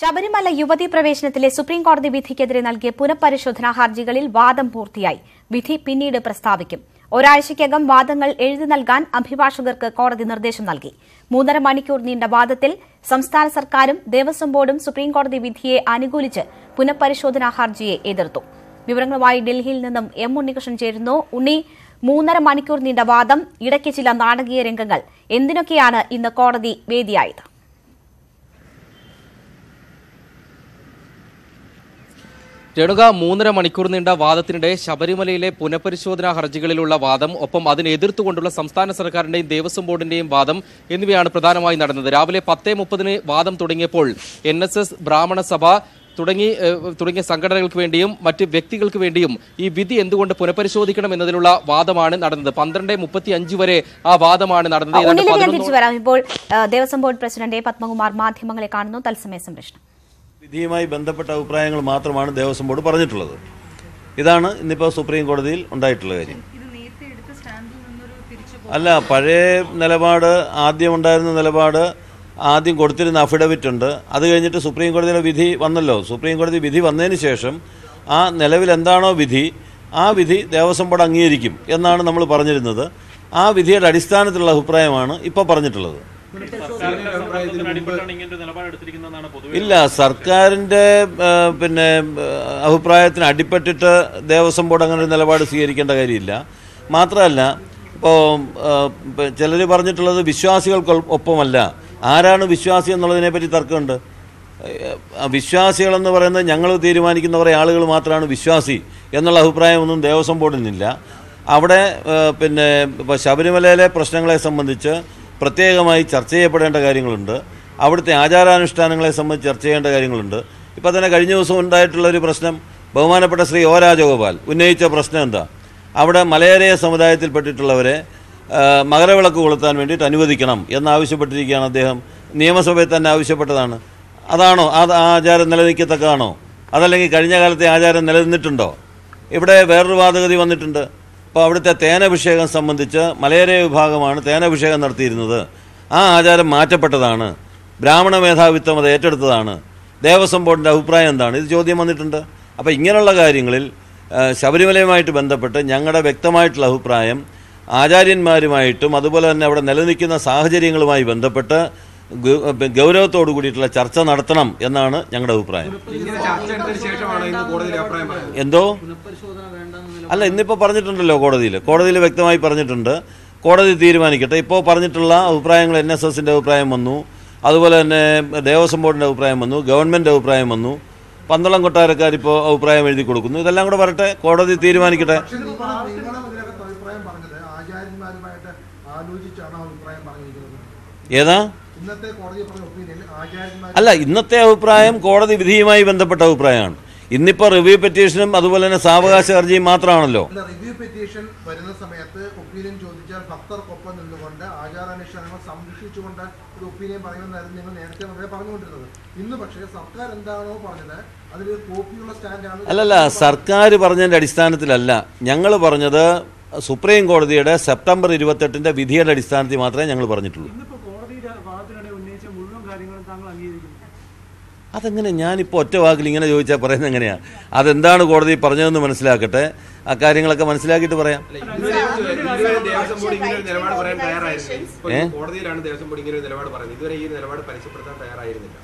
ശബരിമല യുവതീ പ്രവേശനത്തിലെ സുപ്രീം കോടതി വിധിക്കെതിരെ നൽകിയ പുനഃപരിശോധനാ ഹർജികളിൽ വാദം പൂർത്തിയായി വിധി പിന്നീട് പ്രസ്താവിക്കും ഒരാഴ്ചയ്ക്കകം വാദങ്ങൾ എഴുതി നൽകാൻ അഭിഭാഷകർക്ക് കോടതി നിർദ്ദേശം നൽകി മൂന്നര മണിക്കൂർ നീണ്ട വാദത്തിൽ സംസ്ഥാന സർക്കാരും ദേവസ്വം ബോർഡും സുപ്രീംകോടതി വിധിയെ അനുകൂലിച്ച് പുനഃപരിശോധനാ ഹർജിയെ എതിർത്തു വിവരങ്ങളുമായി ഡൽഹിയിൽ നിന്നും എം ഉണ്ണികൃഷ്ണൻ ചേരുന്നു ഉണ്ണി മൂന്നര മണിക്കൂർ നീണ്ട വാദം ഇടയ്ക്ക് ചില നാടകീയ രംഗങ്ങൾ എന്തിനൊക്കെയാണ് ഇന്ന് കോടതി വേദിയായത് രേണുക മൂന്നര മണിക്കൂർ നീണ്ട വാദത്തിനിടെ ശബരിമലയിലെ പുനഃപരിശോധനാ ഹർജികളിലുള്ള വാദം ഒപ്പം അതിനെ എതിർത്തുകൊണ്ടുള്ള സംസ്ഥാന സർക്കാരിന്റെയും ദേവസ്വം ബോർഡിന്റെയും വാദം എന്നിവയാണ് പ്രധാനമായി നടന്നത് രാവിലെ പത്തേ മുപ്പതിന് വാദം തുടങ്ങിയപ്പോൾ എൻ എസ് എസ് ബ്രാഹ്മണ സഭ തുടങ്ങി ഏഹ്, തുടങ്ങിയ സംഘടനകൾക്ക് വേണ്ടിയും മറ്റ് വ്യക്തികൾക്ക് വേണ്ടിയും ഈ വിധി എന്തുകൊണ്ട് പുനഃപരിശോധിക്കണം എന്നതിനുള്ള വാദമാണ് നടന്നത് പന്ത്രണ്ട് മുപ്പത്തി അഞ്ച് വരെ ആ വാദമാണ് നടന്നത് ഏതാണ്ട് ഉണ്ണിലേക്ക് ഞാൻ പതിനൊന്ന് തിരിച്ചു വരാം ഇപ്പോൾ ഏഹ്, Devaswom board president A. Padmakumar മാധ്യമങ്ങളെ കാണുന്നു തത്സമയ സംരക്ഷണം വിധിയുമായി ബന്ധപ്പെട്ട അഭിപ്രായങ്ങൾ മാത്രമാണ് ദേവസ്വം ബോർഡ് പറഞ്ഞിട്ടുള്ളത് ഇതാണ് ഇന്നിപ്പോൾ സുപ്രീം കോടതിയിൽ ഉണ്ടായിട്ടുള്ള കാര്യം അല്ല പഴയ നിലപാട് ആദ്യം ഉണ്ടായിരുന്ന നിലപാട് ആദ്യം കൊടുത്തിരുന്ന അഫിഡവിറ്റ് ഉണ്ട് അത് കഴിഞ്ഞിട്ട് സുപ്രീം കോടതിയുടെ വിധി വന്നല്ലോ സുപ്രീം കോടതി വിധി വന്നതിന് ശേഷം ആ നിലവിൽ എന്താണോ വിധി ആ വിധി ദേവസ്വം ബോർഡ് അംഗീകരിക്കും എന്നാണ് നമ്മൾ പറഞ്ഞിരുന്നത് ആ വിധിയുടെ അടിസ്ഥാനത്തിലുള്ള അഭിപ്രായമാണ് ഇപ്പോൾ പറഞ്ഞിട്ടുള്ളത് ഇല്ല സർക്കാരിന്റെ ആ, പിന്നെ ആ, അഭിപ്രായത്തിന് അടിപ്പെട്ടിട്ട് ദേവസ്വം ബോർഡ് അങ്ങനെ ഒരു നിലപാട് സ്വീകരിക്കേണ്ട കാര്യമില്ല മാത്രമല്ല ഇപ്പോൾ ചിലർ പറഞ്ഞിട്ടുള്ളത് വിശ്വാസികൾക്ക് ഒപ്പമല്ല ആരാണ് വിശ്വാസി എന്നുള്ളതിനെ പറ്റി തർക്കമുണ്ട് ആ, വിശ്വാസികളെന്ന് പറയുന്നത് ഞങ്ങൾ തീരുമാനിക്കുന്ന കുറേ ആളുകൾ മാത്രമാണ് വിശ്വാസി എന്നുള്ള അഭിപ്രായമൊന്നും ദേവസ്വം ബോർഡിനില്ല അവിടെ ആ, പിന്നെ ഇപ്പോൾ ശബരിമലയിലെ പ്രശ്നങ്ങളെ സംബന്ധിച്ച് പ്രത്യേകമായി ചർച്ച ചെയ്യപ്പെടേണ്ട കാര്യങ്ങളുണ്ട് അവിടുത്തെ ആചാരാനുഷ്ഠാനങ്ങളെ സംബന്ധിച്ച് ചർച്ച ചെയ്യേണ്ട കാര്യങ്ങളുണ്ട് ഇപ്പോൾ തന്നെ കഴിഞ്ഞ ദിവസം ഉണ്ടായിട്ടുള്ള ഒരു പ്രശ്നം ബഹുമാനപ്പെട്ട ശ്രീ ഒ രാജഗോപാൽ ഉന്നയിച്ച പ്രശ്നം എന്താ അവിടെ മലയേറിയ സമുദായത്തിൽപ്പെട്ടിട്ടുള്ളവരെ ആ, മകരവിളക്ക് കൊളുത്താൻ വേണ്ടിയിട്ട് അനുവദിക്കണം എന്നാവശ്യപ്പെട്ടിരിക്കുകയാണ് അദ്ദേഹം നിയമസഭയിൽ തന്നെ ആവശ്യപ്പെട്ടതാണ് അതാണോ അത് ആ ആചാരം നിലനിൽക്കത്തക്കതാണോ അതല്ലെങ്കിൽ കഴിഞ്ഞ കാലത്തെ ആചാരം നിലനിന്നിട്ടുണ്ടോ ഇവിടെ വേറൊരു വാദഗതി വന്നിട്ടുണ്ട് അപ്പോൾ അവിടുത്തെ തേനഭിഷേകം സംബന്ധിച്ച് മലയേറിയ വിഭാഗമാണ് തേനഭിഷേകം നടത്തിയിരുന്നത് ആ ആചാരം മാറ്റപ്പെട്ടതാണ് ബ്രാഹ്മണ മേധാവിത്വം അത് ഏറ്റെടുത്തതാണ് ദേവസ്വം ബോർഡിൻ്റെ അഭിപ്രായം എന്താണ് ഇത് ചോദ്യം വന്നിട്ടുണ്ട് അപ്പോൾ ഇങ്ങനെയുള്ള കാര്യങ്ങളിൽ ആ, ശബരിമലയുമായിട്ട് ബന്ധപ്പെട്ട് ഞങ്ങളുടെ വ്യക്തമായിട്ടുള്ള അഭിപ്രായം ആചാര്യന്മാരുമായിട്ടും അതുപോലെ തന്നെ അവിടെ നിലനിൽക്കുന്ന സാഹചര്യങ്ങളുമായി ബന്ധപ്പെട്ട് ഗ- ഗൗരവത്തോടു കൂടിയിട്ടുള്ള ചർച്ച നടത്തണം എന്നാണ് ഞങ്ങളുടെ അഭിപ്രായം ഇങ്ങനെ ചർച്ച എടുത്തതിന് ശേഷമാണ് ഇന്ന് കോടതിയിൽ അഭിപ്രായം പറയുന്നത് എന്തോ അല്ല ഇന്നിപ്പോൾ പറഞ്ഞിട്ടുണ്ടല്ലോ കോടതിയിൽ കോടതിയിൽ വ്യക്തമായി പറഞ്ഞിട്ടുണ്ട് കോടതി തീരുമാനിക്കട്ടെ ഇപ്പോൾ പറഞ്ഞിട്ടുള്ള അഭിപ്രായങ്ങൾ എൻ എസ് എസിൻ്റെ അഭിപ്രായം വന്നു അതുപോലെ തന്നെ ദേവസ്വം ബോർഡിൻ്റെ അഭിപ്രായം വന്നു ഗവൺമെൻറ് അഭിപ്രായം വന്നു പന്തളം കൊട്ടാരക്കാർ ഇപ്പോൾ അഭിപ്രായം എഴുതി കൊടുക്കുന്നു ഇതെല്ലാം കൂടെ വരട്ടെ കോടതി തീരുമാനിക്കട്ടെ പക്ഷെ നിങ്ങൾ നിങ്ങളുടെ ഇതിനകത്ത് അഭിപ്രായം പറഞ്ഞത് ആചാര്യന്മാരുമായിട്ട് ആലോചിച്ചാണ് ആ അഭിപ്രായം പറഞ്ഞിരിക്കുന്നത് ഏതാ ഇന്നത്തെ കോടതി പറഞ്ഞ ഒപ്പീനിയൻ ആചാര്യന്മാർ അല്ല ഇന്നത്തെ അഭിപ്രായം കോടതി വിധിയുമായി ബന്ധപ്പെട്ട അഭിപ്രായമാണ് ഇന്നിപ്പോൾ റിവ്യൂ പെറ്റീഷനും അതുപോലെ തന്നെ സാവകാശ ഹർജിയും മാത്രമാണല്ലോ റിവ്യൂ പെറ്റീഷൻ വരുന്ന സമയത്ത് ഒപ്പീനിയൻ ചോദിച്ചാൽ ഭക്തർക്കൊപ്പം നിന്നുകൊണ്ട് ആചാരാനുഷ്ഠാനങ്ങൾ സംരക്ഷിച്ചുകൊണ്ട് ഒരു ഒപ്പീനിയൻ പറയുമെന്നായിരുന്നു നിങ്ങൾ നേരത്തെ മുതലേ പറഞ്ഞുകൊണ്ടിരുന്നത് ഇന്ന് പക്ഷേ സർക്കാർ എന്താണോ പറഞ്ഞത് അതിലൊരു കോപ്പിയുള്ള സ്റ്റാൻഡാണ് അല്ലല്ല സർക്കാർ പറഞ്ഞതിൻ്റെ അടിസ്ഥാനത്തിലല്ല ഞങ്ങൾ പറഞ്ഞത് സുപ്രീം കോടതിയുടെ സെപ്റ്റംബർ ഇരുപത്തെട്ടിൻ്റെ വിധിയുടെ അടിസ്ഥാനത്തിൽ മാത്രമേ ഞങ്ങൾ പറഞ്ഞിട്ടുള്ളൂ ഇന്നിപ്പോ കോടതിയുടെ വാദത്തിനിടെ ഉന്നയിച്ച മുഴുവൻ കാര്യങ്ങളും താങ്കൾ അംഗീകരിക്കുന്നു അതെങ്ങനെ ഞാനിപ്പോൾ ഒറ്റ വാക്കിൽ ഇങ്ങനെ ചോദിച്ചാൽ പറയുന്നത് എങ്ങനെയാണ് അതെന്താണ് കോടതി പറഞ്ഞതെന്ന് മനസ്സിലാക്കട്ടെ ആ കാര്യങ്ങളൊക്കെ മനസ്സിലാക്കിയിട്ട് പറയാം ഇതുവരെ ഇതുവരെ ദേവസ്വം ബോർഡ് ഇങ്ങനെ ഒരു നിലപാട് പറയാൻ തയ്യാറായിരുന്നില്ല ഇപ്പോൾ ഏ? കോടതിയിലാണ് ദേവസ്വം ബോർഡ് ഇങ്ങനെ ഒരു നിലപാട് പറയുന്നത് ഇതുവരെ ഈ നിലപാട് പരസ്യപ്പെടുത്താൻ തയ്യാറായിരുന്നില്ല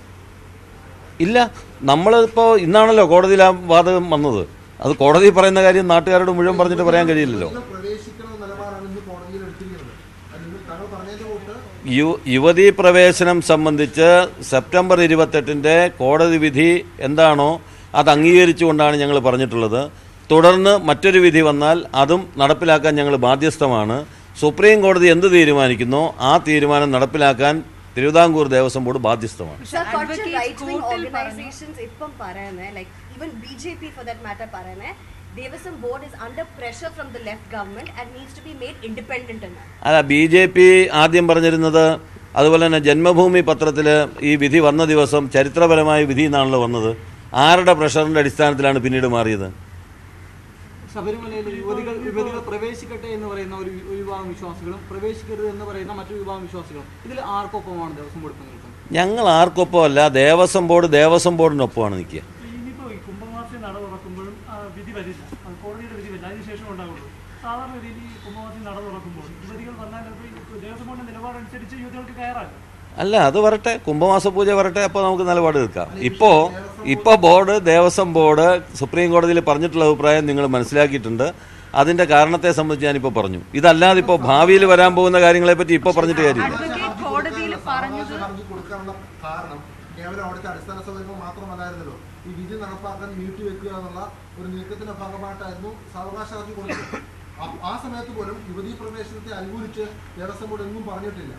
ഇല്ല നമ്മളിപ്പോൾ ഇന്നാണല്ലോ കോടതിയിൽ ആ വാദം വന്നത് അത് കോടതി പറയുന്ന കാര്യം നാട്ടുകാരോട് മുഴുവൻ പറഞ്ഞിട്ട് പറയാൻ കഴിയില്ലല്ലോ നിങ്ങൾ പ്രവേശിക്കുന്ന നിലപാടാണ് ഇന്ന് കോടതിയിൽ എടുത്തിരിക്കുന്നത് അത് നിങ്ങൾ താങ്കൾ പറഞ്ഞതിന്റെ കൂട്ട് യു യുവതീ പ്രവേശനം സംബന്ധിച്ച് സെപ്റ്റംബർ ഇരുപത്തെട്ടിൻ്റെ കോടതി വിധി എന്താണോ അത് അംഗീകരിച്ചുകൊണ്ടാണ് ഞങ്ങൾ പറഞ്ഞിട്ടുള്ളത് തുടർന്ന് മറ്റൊരു വിധി വന്നാൽ അതും നടപ്പിലാക്കാൻ ഞങ്ങൾ ബാധ്യസ്ഥമാണ് സുപ്രീം കോടതി എന്ത് തീരുമാനിക്കുന്നോ ആ തീരുമാനം നടപ്പിലാക്കാൻ തിരുവിതാംകൂർ ദേവസ്വം ബോർഡ് ബാധ്യസ്ഥമാണ് Sir, കുറച്ച് റൈറ്റ് വിംഗ് ഓർഗനൈസേഷൻസ് ഇപ്പം പറയുന്നത് like even B J P for that matter പറയുന്നത് Devaswom board is under pressure from the left government and needs to be made independent എന്ന് അല്ല ബി ജെ പി ആദ്യം പറഞ്ഞിരുന്നത് അതുപോലെ തന്നെ ജന്മഭൂമി പത്രത്തിൽ ഈ വിധി വന്ന ദിവസം ചരിത്രപരമായ വിധി എന്നാണല്ലോ വന്നത് ആരുടെ പ്രഷറിൻ്റെ അടിസ്ഥാനത്തിലാണ് പിന്നീട് മാറിയത് ശബരിമലയിൽ യുവതികൾ യുവതികൾ പ്രവേശിക്കട്ടെ എന്ന് പറയുന്ന ഒരു ഒരു വിഭാഗം വിശ്വാസികളും പ്രവേശിക്കരുത് എന്ന് പറയുന്ന മറ്റൊരു വിഭാഗം വിശ്വാസികളും ഇതിൽ ആർക്കൊപ്പമാണ് ദേവസ്വം ബോർഡ് ഇപ്പം നിൽക്കുന്നത് ഞങ്ങൾ ആർക്കൊപ്പമല്ല ദേവസ്വം ബോർഡ് ദേവസ്വം ബോർഡിനൊപ്പമാണ് നിൽക്കുക ഇനിയിപ്പോൾ ഈ കുംഭമാസി നട തുറക്കുമ്പോഴും ആ, വിധി വരില്ല അത് കോടതിയുടെ വിധി വരില്ല അതിനുശേഷം ഉണ്ടാവുള്ളൂ സാധാരണ രീതിയിൽ ഈ കുംഭമാസി നട തുറക്കുമ്പോൾ യുവതികൾ വന്നാൽ ചിലപ്പോൾ ഈ ദേവസ്വം ബോർഡിന്റെ നിലപാടനുസരിച്ച് യുവതികൾക്ക് കയറാം അല്ല അത് വരട്ടെ കുംഭമാസ പൂജ വരട്ടെ അപ്പോൾ നമുക്ക് നിലപാട് എടുക്കാം ഇപ്പോൾ ഇപ്പോൾ ബോർഡ് ദേവസ്വം ബോർഡ് സുപ്രീം കോടതിയിൽ പറഞ്ഞിട്ടുള്ള അഭിപ്രായം നിങ്ങൾ മനസ്സിലാക്കിയിട്ടുണ്ട് അതിന്റെ കാരണത്തെ സംബന്ധിച്ച് ഞാനിപ്പോൾ പറഞ്ഞു ഇതല്ലാതെ ഇപ്പോൾ ഭാവിയിൽ വരാൻ പോകുന്ന കാര്യങ്ങളെ പറ്റി ഇപ്പോൾ പറഞ്ഞിട്ട് കാര്യമില്ല അഡ്വക്കേറ്റ് കോടതിയിൽ പറഞ്ഞത് ഹർജി കൊടുക്കാനുള്ള കാരണം കേവലം അവിടുത്തെ അടിസ്ഥാന സൗകര്യങ്ങൾ മാത്രമല്ലായിരുന്നല്ലോ ഈ വിധി നടപ്പാക്കാൻ നീട്ടി വെക്കുക എന്നുള്ള ഒരു നീക്കത്തിന്റെ ഭാഗമായിട്ടായിരുന്നു സാവകാശ ഹർജി കൊടുത്തത് ആ- ആ സമയത്ത് പോലും യുവതീ പ്രവേശനത്തെ അനുകൂലിച്ച് ദേവസ്വം ബോർഡ് എങ്ങും പറഞ്ഞിട്ടില്ല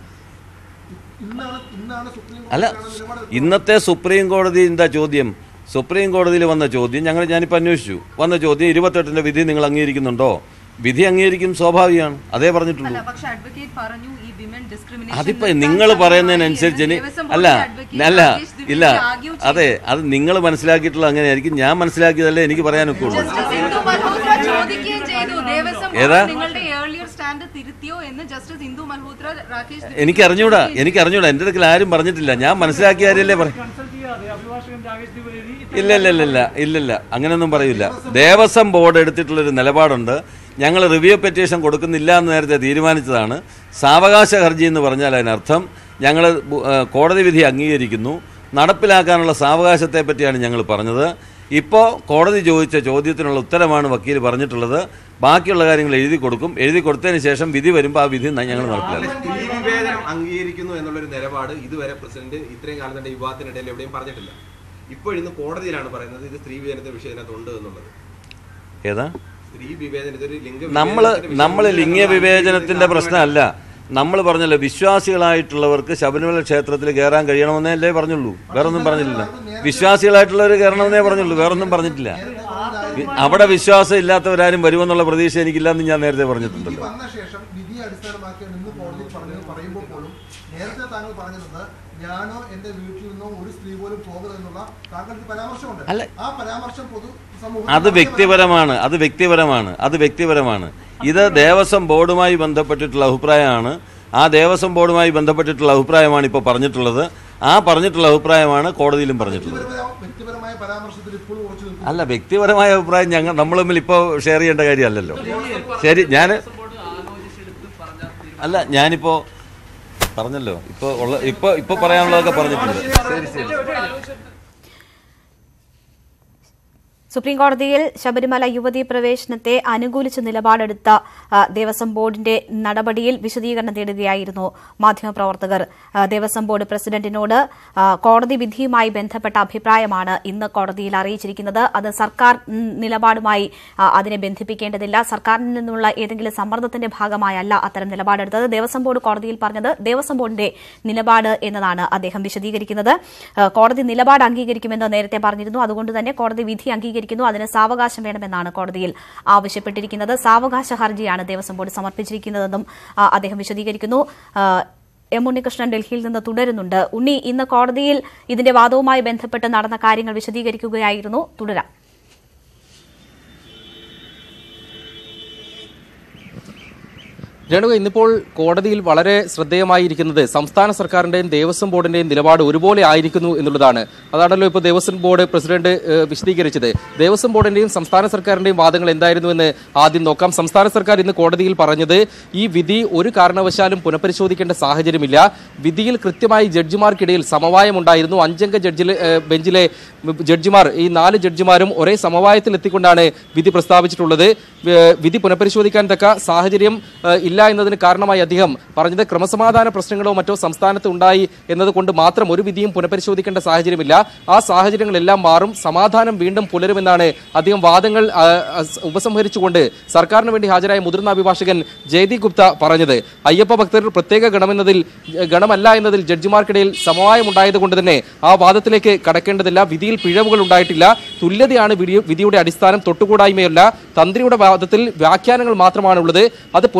ഇ- ഇന്നാണ് ഇന്നാണ് സുപ്രീം അല്ല കോടതിയാണ് നിലപാടെടുത്തത്. ഇന്നത്തെ സുപ്രീം കോടതി എന്താ ചോദ്യം സുപ്രീം കോടതിയിൽ വന്ന ചോദ്യം ഞങ്ങൾ ഞാനിപ്പോൾ അന്വേഷിച്ചു വന്ന ചോദ്യം ഇരുപത്തെട്ടിന്റെ വിധി നിങ്ങൾ അംഗീകരിക്കുന്നുണ്ടോ വിധി അംഗീകരിക്കും സ്വാഭാവികമാണ് അതേ പറഞ്ഞിട്ടുള്ളൂ അല്ല പക്ഷെ അഡ്വക്കേറ്റ് പറഞ്ഞു ഈ വിമൻ ഡിസ്ക്രിമിനേഷൻ അതിപ്പോ നിങ്ങൾ പറയുന്നതിനനുസരിച്ച് ഇനി- അല്ല അല്ല ഇല്ല അതെ അത് നിങ്ങൾ മനസ്സിലാക്കിയിട്ടുള്ള അങ്ങനെയായിരിക്കും ഞാൻ മനസ്സിലാക്കിയതല്ലേ എനിക്ക് പറയാനൊക്കെ ഉള്ളൂ സിന്ധു മൽഹോത്ര ചോദിക്കുകയും ചെയ്തു ദേവസ്വം ഏതാ? ബോർഡ് നിങ്ങളുടെ ഏർലിയർ സ്റ്റാൻഡ് തിരുത്തിയോ എന്ന് ജസ്റ്റിസ് ഇന്ദു മൽഹോത്ര രാകേഷ് ദ്വിവേദി എനിക്ക് അറിഞ്ഞൂടാ എനിക്ക് അറിഞ്ഞൂടാ എൻ്റെ അടുക്കൽ ആരും പറഞ്ഞിട്ടില്ല ഞാൻ മനസ്സിലാക്കിയ കാര്യമല്ലേ പറ കൺസൾട്ട് ചെയ്യാതെ അഭിഭാഷകൻ രാകേഷ് ദ്വിവേദി ഇല്ല ഇല്ല ഇല്ല ഇല്ല ഇല്ലില്ല അങ്ങനെയൊന്നും പറയില്ല ദേവസ്വം ബോർഡ് എടുത്തിട്ടുള്ളൊരു നിലപാടുണ്ട് ഞങ്ങൾ റിവ്യൂ പെറ്റീഷൻ കൊടുക്കുന്നില്ല എന്ന് നേരത്തെ തീരുമാനിച്ചതാണ് സാവകാശ ഹർജി എന്ന് പറഞ്ഞാൽ അതിനർത്ഥം ഞങ്ങൾ കോടതി വിധി അംഗീകരിക്കുന്നു നടപ്പിലാക്കാനുള്ള സാവകാശത്തെ പറ്റിയാണ് ഞങ്ങൾ പറഞ്ഞത് ഇപ്പോൾ കോടതി ചോദിച്ച ചോദ്യത്തിനുള്ള ഉത്തരമാണ് വക്കീൽ പറഞ്ഞിട്ടുള്ളത് ബാക്കിയുള്ള കാര്യങ്ങൾ എഴുതി കൊടുക്കും എഴുതി കൊടുത്തതിന് ശേഷം വിധി വരുമ്പോൾ ആ വിധി ഞങ്ങൾ നടപ്പിലാക്കും സ്ത്രീ വിവേചനം അംഗീകരിക്കുന്നു എന്നുള്ളൊരു നിലപാട് ഇതുവരെ പ്രസിഡന്റ് ഇത്രയും കാലം തന്റെ വിവാദത്തിനിടയിൽ എവിടെയും പറഞ്ഞിട്ടില്ല ഇപ്പോൾ ഇന്ന് കോടതിയിലാണ് പറയുന്നത് ഇത് സ്ത്രീ വിവേചനത്തെ വിഷയത്തിനകത്ത് ഉണ്ട് എന്നുള്ളത് ഏതാ സ്ത്രീ വിവേചനം ഇതൊരു ലിംഗ നമ്മൾ വിവേചനത്തിന്റെ നമ്മൾ വിഷയം ലിംഗ എന്നുള്ളത് വിവേചനത്തിന്റെ ഇത് പ്രശ്നമല്ല നമ്മൾ പറഞ്ഞല്ലോ വിശ്വാസികളായിട്ടുള്ളവർക്ക് ശബരിമല ക്ഷേത്രത്തിൽ കയറാൻ കഴിയണമെന്നേ അല്ലേ പറഞ്ഞുള്ളൂ വേറൊന്നും പറഞ്ഞിട്ടില്ല വിശ്വാസികളായിട്ടുള്ളവർ കയറണമെന്നേ പറഞ്ഞുള്ളൂ വേറൊന്നും പറഞ്ഞിട്ടില്ല വി- അവിടെ വിശ്വാസം ഇല്ലാത്തവരാരും വരുമെന്നുള്ള പ്രതീക്ഷ എനിക്കില്ലെന്ന് ഞാൻ നേരത്തെ വിധി പറഞ്ഞിട്ടുണ്ടല്ലോ വന്ന ശേഷം വിധിയെ അടിസ്ഥാനമാക്കിയാണ് ഇന്ന് കോടതിയിൽ പറഞ്ഞത് പറയുമ്പോൾ പോലും നേരത്തെ താങ്കൾ പറഞ്ഞത് ഞാനോ എന്റെ വീട്ടിൽ നിന്നോ ഒരു സ്ത്രീ പോലും പോകരുതെന്നുള്ള താങ്കൾക്ക് പരാമർശമുണ്ട് അല്ല. ആ പരാമർശം പൊതു സമൂഹത്തിൽ അത് വ്യക്തിപരമാണ് അത് വ്യക്തിപരമാണ് അത് വ്യക്തിപരമാണ് ഇത് ദേവസ്വം ബോർഡുമായി ബന്ധപ്പെട്ടിട്ടുള്ള അഭിപ്രായമാണ് ആ ദേവസ്വം ബോർഡുമായി ബന്ധപ്പെട്ടിട്ടുള്ള അഭിപ്രായമാണ് ഇപ്പോൾ പറഞ്ഞിട്ടുള്ളത് ആ പറഞ്ഞിട്ടുള്ള അഭിപ്രായമാണ് കോടതിയിലും പറഞ്ഞിട്ടുള്ളത് വ്യക്തിപരമായ- വ്യക്തിപരമായ പരാമർശത്തിൽ ഇപ്പോഴും ഉറച്ചു നിൽക്കുന്നു അല്ല വ്യക്തിപരമായ അഭിപ്രായം ഞങ്ങൾ നമ്മൾ തമ്മിൽ ഇപ്പോൾ ഷെയർ ചെയ്യേണ്ട കാര്യമല്ലല്ലോ ശരി ഞാൻ അല്ല ഞാനിപ്പോൾ പറഞ്ഞല്ലോ ഇപ്പോൾ ഉള്ള ഇപ്പോൾ ഇപ്പോൾ പറയാനുള്ളതൊക്കെ പറഞ്ഞിട്ടുണ്ട് ശരി ശരി സുപ്രീം കോടതിയിൽ ശബരിമല യുവതീ പ്രവേശനത്തെ അനുകൂലിച്ച് നിലപാടെടുത്ത ആ, ദേവസ്വം ബോർഡിന്റെ നടപടിയിൽ വിശദീകരണം തേടുകയായിരുന്നു മാധ്യമപ്രവർത്തകർ ആ, ദേവസ്വം ബോർഡ് പ്രസിഡന്റിനോട് ആ, കോടതി വിധിയുമായി ബന്ധപ്പെട്ട അഭിപ്രായമാണ് ഇന്ന് കോടതിയിൽ അറിയിച്ചിരിക്കുന്നത് അത് സർക്കാർ ഉം, നിലപാടുമായി ആ, അതിനെ ബന്ധിപ്പിക്കേണ്ടതില്ല സർക്കാരിൽ നിന്നുള്ള ഏതെങ്കിലും സമ്മർദ്ദത്തിന്റെ ഭാഗമായല്ല അത്തരം നിലപാടെടുത്തത് ദേവസ്വം ബോർഡ് കോടതിയിൽ പറഞ്ഞത് ദേവസ്വം ബോർഡിന്റെ നിലപാട് എന്നതാണ് അദ്ദേഹം വിശദീകരിക്കുന്നത് ആ, കോടതി നിലപാട് അംഗീകരിക്കുമെന്ന് നേരത്തെ പറഞ്ഞിരുന്നു അതുകൊണ്ട് തന്നെ കോടതി വിധി അംഗീകരിക്കുന്നു അതിന് സാവകാശം വേണമെന്നാണ് കോടതിയിൽ ആവശ്യപ്പെട്ടിരിക്കുന്നത് സാവകാശ ഹർജിയാണ് ദേവസ്വം ബോർഡ് സമർപ്പിച്ചിരിക്കുന്നതെന്നും ആ, അദ്ദേഹം വിശദീകരിക്കുന്നു ആ, എം ഉണ്ണികൃഷ്ണൻ ഡൽഹിയിൽ നിന്ന് തുടരുന്നുണ്ട് ഉണ്ണി ഇന്ന് കോടതിയിൽ ഇതിന്റെ വാദവുമായി ബന്ധപ്പെട്ട് നടന്ന കാര്യങ്ങൾ വിശദീകരിക്കുകയായിരുന്നു തുടരാം രേണുക ഇന്നിപ്പോൾ കോടതിയിൽ വളരെ ശ്രദ്ധേയമായിരിക്കുന്നത് സംസ്ഥാന സർക്കാരിന്റെയും ദേവസ്വം ബോർഡിന്റെയും നിലപാട് ഒരുപോലെ ആയിരിക്കുന്നു എന്നുള്ളതാണ് അതാണല്ലോ ഇപ്പോൾ ദേവസ്വം ബോർഡ് പ്രസിഡന്റ് ഏഹ്, വിശദീകരിച്ചത് ദേവസ്വം ബോർഡിന്റെയും സംസ്ഥാന സർക്കാരിന്റെയും വാദങ്ങൾ എന്തായിരുന്നു എന്ന് ആദ്യം നോക്കാം സംസ്ഥാന സർക്കാർ ഇന്ന് കോടതിയിൽ പറഞ്ഞത് ഈ വിധി ഒരു കാരണവശാലും പുനഃപരിശോധിക്കേണ്ട സാഹചര്യമില്ല വിധിയിൽ കൃത്യമായി ജഡ്ജിമാർക്കിടയിൽ സമവായമുണ്ടായിരുന്നു അഞ്ചംഗ ജഡ്ജിലെ ഏഹ്, ബെഞ്ചിലെ ജഡ്ജിമാർ ഈ നാല് ജഡ്ജിമാരും ഒരേ സമവായത്തിൽ എത്തിക്കൊണ്ടാണ് വിധി പ്രസ്താവിച്ചിട്ടുള്ളത് ഏഹ്, വിധി പുനഃപരിശോധിക്കാൻ തക്ക സാഹചര്യം ഏഹ്, ഇല്ല എന്നതിന് കാരണമായി അദ്ദേഹം പറഞ്ഞത് ക്രമസമാധാന പ്രശ്നങ്ങളോ മറ്റോ സംസ്ഥാനത്ത് ഉണ്ടായി എന്നതുകൊണ്ട് മാത്രം ഒരു വിധിയും പുനഃപരിശോധിക്കേണ്ട സാഹചര്യമില്ല ആ സാഹചര്യങ്ങളെല്ലാം മാറും സമാധാനം വീണ്ടും പുലരുമെന്നാണ് അദ്ദേഹം വാദങ്ങൾ ആ, ആ, ഉപസംഹരിച്ചുകൊണ്ട് സർക്കാരിന് വേണ്ടി ഹാജരായ മുതിർന്ന അഭിഭാഷകൻ ജയദീപ് ഗുപ്ത പറഞ്ഞത് അയ്യപ്പ ഭക്തർ പ്രത്യേക ഗണമെന്നതിൽ ഗണമല്ല എന്നതിൽ ജഡ്ജിമാർക്കിടയിൽ സമവായമുണ്ടായതുകൊണ്ട് തന്നെ ആ വാദത്തിലേക്ക് കടക്കേണ്ടതില്ല വിധിയിൽ പിഴവുകൾ ഉണ്ടായിട്ടില്ല തുല്യതയാണ് വിധി- വിധിയുടെ അടിസ്ഥാനം തൊട്ടുകൂടായ്മയല്ല തന്ത്രിയുടെ വാദത്തിൽ വ്യാഖ്യാനങ്ങൾ മാത്രമാണുള്ളത് അത് പുനഃപരിശോധനയ്ക്ക്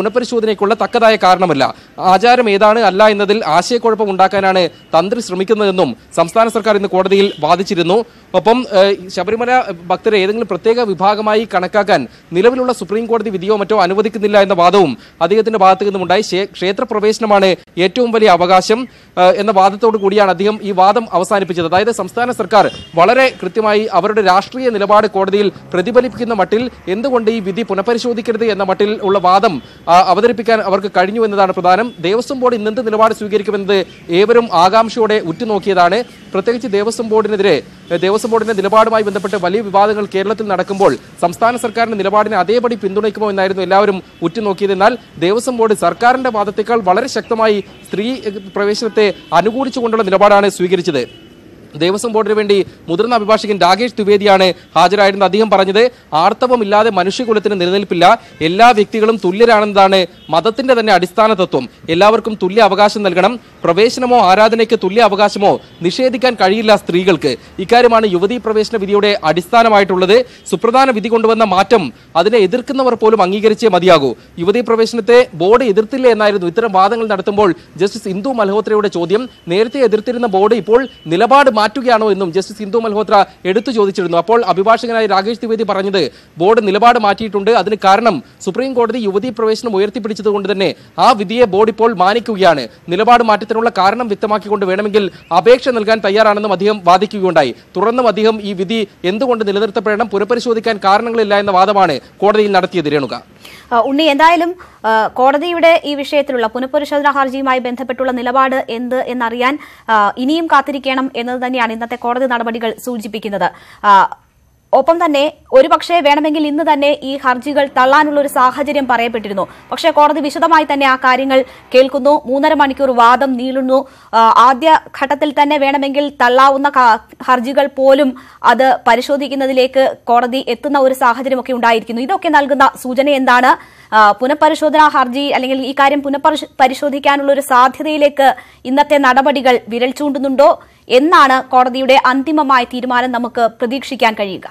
ആരാധനയ്ക്കുള്ള തക്കതായ കാരണമല്ല ആചാരം ഏതാണ് അല്ല എന്നതിൽ ആശയക്കുഴപ്പം ഉണ്ടാക്കാനാണ് തന്ത്രി ശ്രമിക്കുന്നതെന്നും സംസ്ഥാന സർക്കാർ ഇന്ന് കോടതിയിൽ വാദിച്ചിരുന്നു ഒപ്പം ഏഹ്, ശബരിമല ഭക്തരെ ഏതെങ്കിലും പ്രത്യേക വിഭാഗമായി കണക്കാക്കാൻ നിലവിലുള്ള സുപ്രീം കോടതി വിധിയോ മറ്റോ അനുവദിക്കുന്നില്ല എന്ന വാദവും അദ്ദേഹത്തിന്റെ ഭാഗത്തു നിന്നുമുണ്ടായി ക്ഷേ- ക്ഷേത്രപ്രവേശനമാണ് ഏറ്റവും വലിയ അവകാശം ഏഹ്, എന്ന വാദത്തോടു കൂടിയാണ് അദ്ദേഹം ഈ വാദം അവസാനിപ്പിച്ചത് അതായത് സംസ്ഥാന സർക്കാർ വളരെ കൃത്യമായി അവരുടെ രാഷ്ട്രീയ നിലപാട് കോടതിയിൽ പ്രതിഫലിപ്പിക്കുന്ന മട്ടിൽ എന്തുകൊണ്ട് ഈ വിധി പുനഃപരിശോധിക്കരുത് എന്ന മട്ടിൽ ഉള്ള വാദം ആ, അവതരിപ്പിക്കാൻ അവർക്ക് കഴിഞ്ഞു എന്നതാണ് പ്രധാനം ദേവസ്വം ബോർഡ് ഇന്നെന്ത് നിലപാട് സ്വീകരിക്കുമെന്നത് ഏവരും ആകാംക്ഷയോടെ ഉറ്റുനോക്കിയതാണ് പ്രത്യേകിച്ച് ദേവസ്വം ബോർഡിനെതിരെ ഏ, ദേവസ്വം ബോർഡിന്റെ നിലപാടുമായി ബന്ധപ്പെട്ട് വലിയ വിവാദങ്ങൾ കേരളത്തിൽ നടക്കുമ്പോൾ സംസ്ഥാന സർക്കാരിന്റെ നിലപാടിനെ അതേപടി പിന്തുണയ്ക്കുമോ എന്നായിരുന്നു എല്ലാവരും ഉറ്റുനോക്കിയത് എന്നാൽ ദേവസ്വം ബോർഡ് സർക്കാരിന്റെ വാദത്തേക്കാൾ വളരെ ശക്തമായി സ്ത്രീ ഏ, പ്രവേശനത്തെ അനുകൂലിച്ചുകൊണ്ടുള്ള നിലപാടാണ് സ്വീകരിച്ചത് ദേവസ്വം ബോർഡിന് വേണ്ടി മുതിർന്ന അഭിഭാഷകൻ രാകേഷ് ദ്വിവേദിയാണ് ഹാജരായിരുന്നത് അദ്ദേഹം പറഞ്ഞത് ആർത്തവമില്ലാതെ മനുഷ്യകുലത്തിന് നിലനിൽപ്പില്ല എല്ലാ വ്യക്തികളും തുല്യരാണെന്നതാണ് മതത്തിന്റെ തന്നെ അടിസ്ഥാന തത്വം എല്ലാവർക്കും തുല്യ അവകാശം നൽകണം പ്രവേശനമോ ആരാധനയ്ക്ക് തുല്യ അവകാശമോ നിഷേധിക്കാൻ കഴിയില്ല സ്ത്രീകൾക്ക് ഇക്കാര്യമാണ് യുവതീ പ്രവേശന വിധിയുടെ അടിസ്ഥാനമായിട്ടുള്ളത് സുപ്രധാന വിധി കൊണ്ടുവന്ന മാറ്റം അതിനെ എതിർക്കുന്നവർ പോലും അംഗീകരിച്ചേ മതിയാകൂ യുവതീ പ്രവേശനത്തെ ബോർഡ് എതിർത്തില്ല എന്നായിരുന്നു ഇത്തരം വാദങ്ങൾ നടത്തുമ്പോൾ ജസ്റ്റിസ് ഇന്ദു മൽഹോത്രയുടെ ചോദ്യം നേരത്തെ എതിർത്തിരുന്ന ബോർഡ് ഇപ്പോൾ നിലപാട് മാറ്റുകയാണോ എന്നും ജസ്റ്റിസ് ഇന്ദു മൽഹോത്ര എടുത്തു ചോദിച്ചിരുന്നു അപ്പോൾ അഭിഭാഷകനായ രാകേഷ് ദ്വിവേദി പറഞ്ഞത് ബോർഡ് നിലപാട് മാറ്റിയിട്ടുണ്ട് അതിന് കാരണം സുപ്രീം കോടതി യുവതീ പ്രവേശനം ഉയർത്തിപ്പിടിച്ചത് കൊണ്ട് തന്നെ ആ വിധിയെ ബോർഡ് ഇപ്പോൾ മാനിക്കുകയാണ് നിലപാട് മാറ്റത്തിനുള്ള കാരണം വ്യക്തമാക്കിക്കൊണ്ട് വേണമെങ്കിൽ അപേക്ഷ നൽകാൻ തയ്യാറാണെന്നും അദ്ദേഹം വാദിക്കുകയുണ്ടായി തുടർന്നും അദ്ദേഹം ഈ വിധി എന്തുകൊണ്ട് നിലനിർത്തപ്പെടണം പുനഃപരിശോധിക്കാൻ കാരണങ്ങളില്ല എന്ന വാദമാണ് കോടതിയിൽ നടത്തിയത് രേണുക ആ, ഉണ്ണി എന്തായാലും ആ, കോടതിയുടെ ഈ വിഷയത്തിലുള്ള പുനഃപരിശോധനാ ഹർജിയുമായി ബന്ധപ്പെട്ടുള്ള നിലപാട് എന്ത് എന്നറിയാൻ ആ, ഇനിയും കാത്തിരിക്കണം എന്നത് തന്നെയാണ് ഇന്നത്തെ കോടതി നടപടികൾ സൂചിപ്പിക്കുന്നത് ആ, ഒപ്പം തന്നെ ഒരുപക്ഷെ വേണമെങ്കിൽ ഇന്ന് തന്നെ ഈ ഹർജികൾ തള്ളാനുള്ള ഒരു സാഹചര്യം പറയപ്പെട്ടിരുന്നു പക്ഷേ കോടതി വിശദമായി തന്നെ ആ കാര്യങ്ങൾ കേൾക്കുന്നു മൂന്നര മണിക്കൂർ വാദം നീളുന്നു ആ, ആദ്യ ഘട്ടത്തിൽ തന്നെ വേണമെങ്കിൽ തള്ളാവുന്ന ക- ഹർജികൾ പോലും അത് പരിശോധിക്കുന്നതിലേക്ക് കോടതി എത്തുന്ന ഒരു സാഹചര്യമൊക്കെ ഉണ്ടായിരിക്കുന്നു ഇതൊക്കെ നൽകുന്ന സൂചന എന്താണ് ആ, പുനഃപരിശോധനാ ഹർജി അല്ലെങ്കിൽ ഈ കാര്യം പുനഃപരിശോ- പരിശോധിക്കാനുള്ള ഒരു സാധ്യതയിലേക്ക് ഇന്നത്തെ നടപടികൾ വിരൽ ചൂണ്ടുന്നുണ്ടോ എന്നാണ് കോടതിയുടെ അന്തിമമായ തീരുമാനം നമുക്ക് പ്രതീക്ഷിക്കാൻ കഴിയുക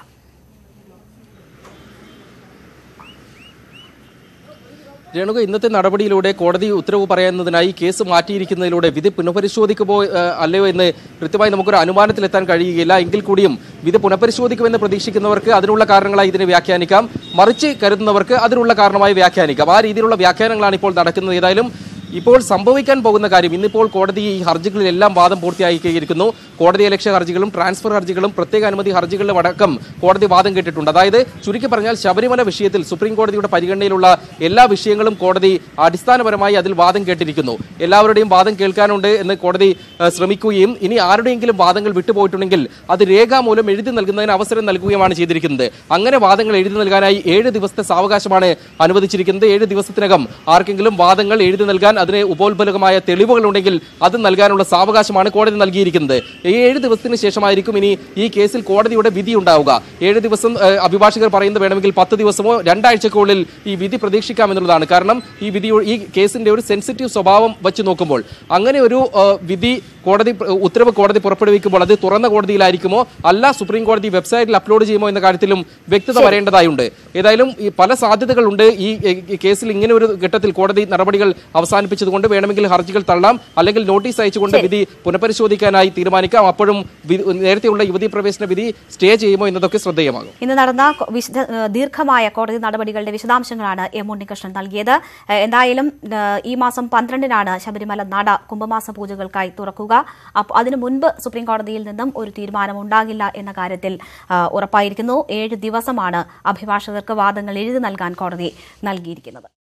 രേണുക ഇന്നത്തെ നടപടിയിലൂടെ കോടതി ഉത്തരവ് പറയുന്നതിനായി കേസ് മാറ്റിയിരിക്കുന്നതിലൂടെ വിധി പുനഃപരിശോധിക്കുമോ ഏഹ്, അല്ലയോ എന്ന് കൃത്യമായി നമുക്കൊരു അനുമാനത്തിലെത്താൻ കഴിയുകയില്ല എങ്കിൽ കൂടിയും വിധി പുനഃപരിശോധിക്കുമെന്ന് പ്രതീക്ഷിക്കുന്നവർക്ക് അതിനുള്ള കാരണങ്ങളായി ഇതിനെ വ്യാഖ്യാനിക്കാം മറിച്ച് കരുതുന്നവർക്ക് അതിനുള്ള കാരണമായി വ്യാഖ്യാനിക്കാം ആ രീതിയിലുള്ള വ്യാഖ്യാനങ്ങളാണ് ഇപ്പോൾ നടക്കുന്നത് ഏതായാലും ഇപ്പോൾ സംഭവിക്കാൻ പോകുന്ന കാര്യം ഇന്നിപ്പോൾ കോടതി ഈ ഹർജികളിലെല്ലാം വാദം പൂർത്തിയാക്കിയിരിക്കുന്നു കോടതി അലക്ഷ്യ ഹർജികളും ട്രാൻസ്ഫർ ഹർജികളും പ്രത്യേക അനുമതി ഹർജികളിലും അടക്കം കോടതി വാദം കേട്ടിട്ടുണ്ട് അതായത് ചുരുക്കി പറഞ്ഞാൽ ശബരിമല വിഷയത്തിൽ സുപ്രീം കോടതിയുടെ പരിഗണനയിലുള്ള എല്ലാ വിഷയങ്ങളും കോടതി അടിസ്ഥാനപരമായി അതിൽ വാദം കേട്ടിരിക്കുന്നു എല്ലാവരുടെയും വാദം കേൾക്കാനുണ്ട് എന്ന് കോടതി ഏഹ്, ശ്രമിക്കുകയും ഇനി ആരുടെയെങ്കിലും വാദങ്ങൾ വിട്ടുപോയിട്ടുണ്ടെങ്കിൽ അത് രേഖാമൂലം എഴുതി നൽകുന്നതിന് അവസരം നൽകുകയുമാണ് ചെയ്തിരിക്കുന്നത് അങ്ങനെ വാദങ്ങൾ എഴുതി നൽകാനായി ഏഴ് ദിവസത്തെ സാവകാശമാണ് അനുവദിച്ചിരിക്കുന്നത് ഏഴ് ദിവസത്തിനകം ആർക്കെങ്കിലും വാദങ്ങൾ എഴുതി നൽകാൻ അതിന് ഉപോത്ബലകമായ തെളിവുകൾ ഉണ്ടെങ്കിൽ അത് നൽകാനുള്ള സാവകാശമാണ് കോടതി നൽകിയിരിക്കുന്നത് ഈ ഏഴ് ദിവസത്തിന് ശേഷമായിരിക്കും ഇനി ഈ കേസിൽ കോടതിയുടെ വിധി ഉണ്ടാവുക ഏഴ് ദിവസം ഏഹ്, അഭിഭാഷകർ പറയുന്നത് വേണമെങ്കിൽ പത്ത് ദിവസമോ രണ്ടാഴ്ചക്കുള്ളിൽ ഈ വിധി പ്രതീക്ഷിക്കാമെന്നുള്ളതാണ് കാരണം ഈ വിധി ഈ കേസിന്റെ ഒരു സെൻസിറ്റീവ് സ്വഭാവം വെച്ച് നോക്കുമ്പോൾ അങ്ങനെ ഒരു ഏഹ്, വിധി കോടതി പ്ര- ഉത്തരവ് കോടതി പുറപ്പെടുവിക്കുമ്പോൾ അത് തുറന്ന കോടതിയിലായിരിക്കുമോ അല്ല സുപ്രീം കോടതി വെബ്സൈറ്റിൽ അപ്ലോഡ് ചെയ്യുമോ എന്ന കാര്യത്തിലും വ്യക്തത വരേണ്ടതായുണ്ട് ഏതായാലും ഈ പല സാധ്യതകളുണ്ട് ഈ ഈ- ഈ കേസിൽ ഇങ്ങനെ ഒരു ഘട്ടത്തിൽ കോടതി നടപടികൾ അവസാനിപ്പിച്ചതുകൊണ്ട് വേണമെങ്കിൽ ഹർജികൾ തള്ളാം അല്ലെങ്കിൽ നോട്ടീസ് അയച്ചുകൊണ്ട് വിധി പുനഃപരിശോധിക്കാനായി തീരുമാനിക്കാം അപ്പോഴും വി- നേരത്തെയുള്ള യുവതീ പ്രവേശന വിധി സ്റ്റേ ചെയ്യുമോ എന്നതൊക്കെ ശ്രദ്ധേയമാകും ഇന്ന് നടന്ന കൊ- വിശദ ഏഹ് ദീർഘമായ കോടതി നടപടികളുടെ വിശദാംശങ്ങളാണ് എം ഉണ്ണികൃഷ്ണൻ നൽകിയത് ഏഹ് എന്തായാലും ഏഹ് ഈ മാസം പന്ത്രണ്ടിനാണ് ശബരിമല നട കുംഭമാസ പൂജകൾക്കായി തുറക്കുക അപ്പോൾ അതിനു മുൻപ് സുപ്രീം കോടതിയിൽ നിന്നും ഒരു തീരുമാനം ഉണ്ടാകില്ല എന്ന കാര്യത്തിൽ ഏഹ് ഉറപ്പായിരിക്കുന്നു ഏഴ് ദിവസമാണ് അഭിഭാഷകർക്ക് വാദങ്ങൾ എഴുതി നൽകാൻ കോടതി നൽകിയിരിക്കുന്നത്